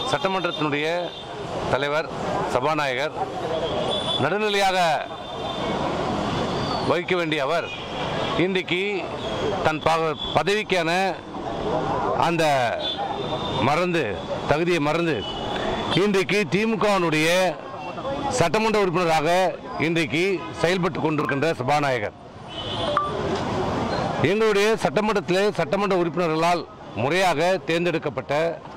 சட்டமன்றத்தினுடைய தலைவர் சபாநாயகர் நடுநிலையாக வகிக்க வேண்டிய அவர் இன்றைக்கு தன் ப- பதவிக்கான அந்த மறந்து தகுதியை மறந்து இன்றைக்கு திமுகவினுடைய சட்டமன்ற உறுப்பினராக இன்றைக்கு செயல்பட்டு கொண்டிருக்கின்ற சபாநாயகர் எங்களுடைய சட்டமன்றத்திலே சட்டமன்ற உறுப்பினர்களால் முறையாக தேர்ந்தெடுக்கப்பட்ட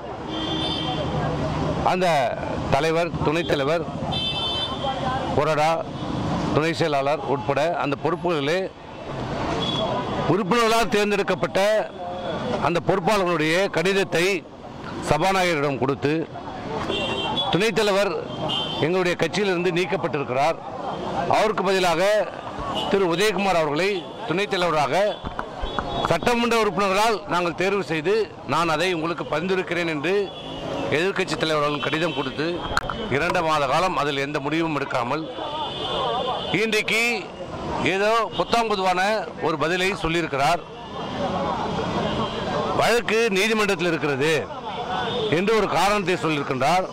அந்த தலைவர் துணைத் தலைவர் கொறடா துணை செயலாளர் உட்பட அந்த பொறுப்புகளிலே உறுப்பினர்களால் தேர்ந்தெடுக்கப்பட்ட அந்த பொறுப்பாளர்களுடைய கடிதத்தை சபாநாயகரிடம் கொடுத்து துணைத் தலைவர் எங்களுடைய கட்சியிலிருந்து நீக்கப்பட்டிருக்கிறார் அவருக்கு பதிலாக திரு உதயகுமார் அவர்களை துணைத் தலைவராக சட்டமன்ற உறுப்பினர்களால் நாங்கள் தேர்வு செய்து நான் அதை உங்களுக்கு பரிந்துரைக்கிறேன் என்று எதிர்க்கட்சி தலைவர்கள் கடிதம் கொடுத்து இரண்டு மாத காலம் அதில் எந்த முடிவும் எடுக்காமல் இன்றைக்கு ஏதோ புத்தாம் புதுவான ஒரு பதிலை சொல்லியிருக்கிறார் வழக்கு நீதிமன்றத்தில் இருக்கிறது என்று ஒரு காரணத்தை சொல்லியிருக்கின்றார்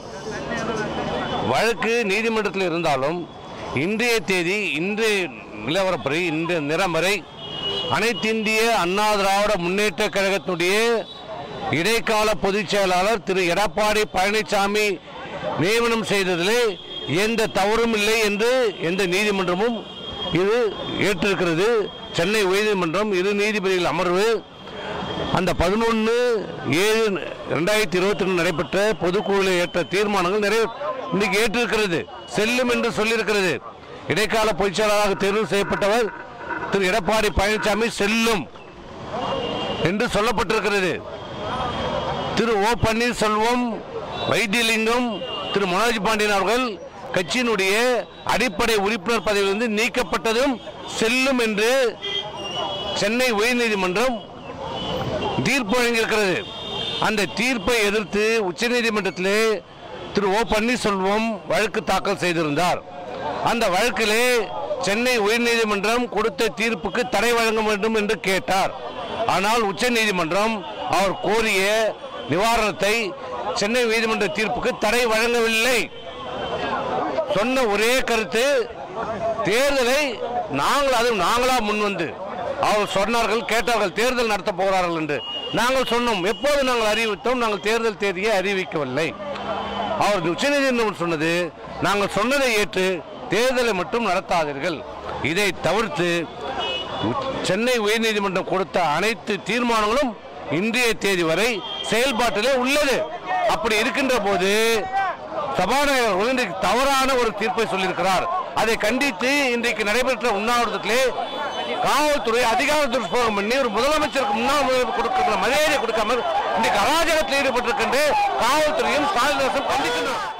வழக்கு நீதிமன்றத்தில் இருந்தாலும் இன்றைய தேதி இன்றைய நிலவரப்படி இன்றைய நிறம் வரை அனைத்திந்திய அண்ணா திராவிட முன்னேற்ற கழகத்தினுடைய இடைக்கால பொதுச் செயலாளர் திரு எடப்பாடி பழனிசாமி நியமனம் செய்ததிலே எந்த தவறும் இல்லை என்று எந்த நீதிமன்றமும் இது ஏற்றிருக்கிறது சென்னை உயர்நீதிமன்றம் இரு நீதிபதிகள் அமர்வு அந்த பதினொன்று ஏழு ரெண்டாயிரத்தி இருபத்தி ரெண்டு நடைபெற்ற பொதுக்குழுவில் ஏற்ற தீர்மானங்கள் நிறைய இன்னைக்கு ஏற்றிருக்கிறது செல்லும் என்று சொல்லியிருக்கிறது இடைக்கால பொதுச்செயலாளராக தேர்வு செய்யப்பட்டவர் திரு எடப்பாடி பழனிசாமி செல்லும் என்று சொல்லப்பட்டிருக்கிறது திரு ஓ பன்னீர்செல்வம் வைத்தியலிங்கம் திரு மனோஜ் பாண்டியன் அவர்கள் கட்சியினுடைய அடிப்படை உறுப்பினர் பதவியிலிருந்து நீக்கப்பட்டதும் செல்லும் என்று சென்னை உயர்நீதிமன்றம் தீர்ப்பு வழங்கியிருக்கிறது அந்த தீர்ப்பை எதிர்த்து உச்சநீதிமன்றத்திலே திரு ஓ பன்னீர்செல்வம் வழக்கு தாக்கல் செய்திருந்தார் அந்த வழக்கிலே சென்னை உயர்நீதிமன்றம் கொடுத்த தீர்ப்புக்கு தடை வழங்க வேண்டும் என்று கேட்டார் ஆனால் உச்சநீதிமன்றம் அவர் கோரிய நிவாரணத்தை சென்னை உயர்நீதிமன்ற தீர்ப்புக்கு தடை வழங்கவில்லை சொன்ன ஒரே கருத்து தேர்தலை நாங்கள் அது நாங்களா முன்வந்து அவர் சொன்னார்கள் கேட்டார்கள் தேர்தல் நடத்த போகிறார்கள் என்று நாங்கள் சொன்னோம் எப்போது நாங்கள் அறிவித்தோம் நாங்கள் தேர்தல் தேதியை அறிவிக்கவில்லை அவர் உச்சநீதிமன்றம் சொன்னது நாங்கள் சொன்னதை ஏற்று தேர்தலை மட்டும் நடத்தாதீர்கள் இதை தவிர்த்து உச்- சென்னை உயர்நீதிமன்றம் கொடுத்த அனைத்து தீர்மானங்களும் இன்றைய தேதி வரை செயல்பாட்டிலே உள்ளது அப்படி இருக்கின்ற போது சபாநாயகர் அவர்கள் இன்றைக்கு தவறான ஒரு தீர்ப்பை சொல்லியிருக்கிறார் அதை கண்டித்து இன்றைக்கு நடைபெற்ற உண்ணாவிரதத்திலே காவல்துறை அதிகார துஷ்பிரயோகம் பண்ணி ஒரு முதலமைச்சருக்கு முன்னாள் முதலமைச்சர் கொடுக்கிற மரியாதை கொடுக்காமல் இன்றைக்கு அராஜகத்தில் ஈடுபட்டிருக்கின்ற காவல்துறையும் ஸ்டாலின் அரசும் கண்டிக்கின்றனர்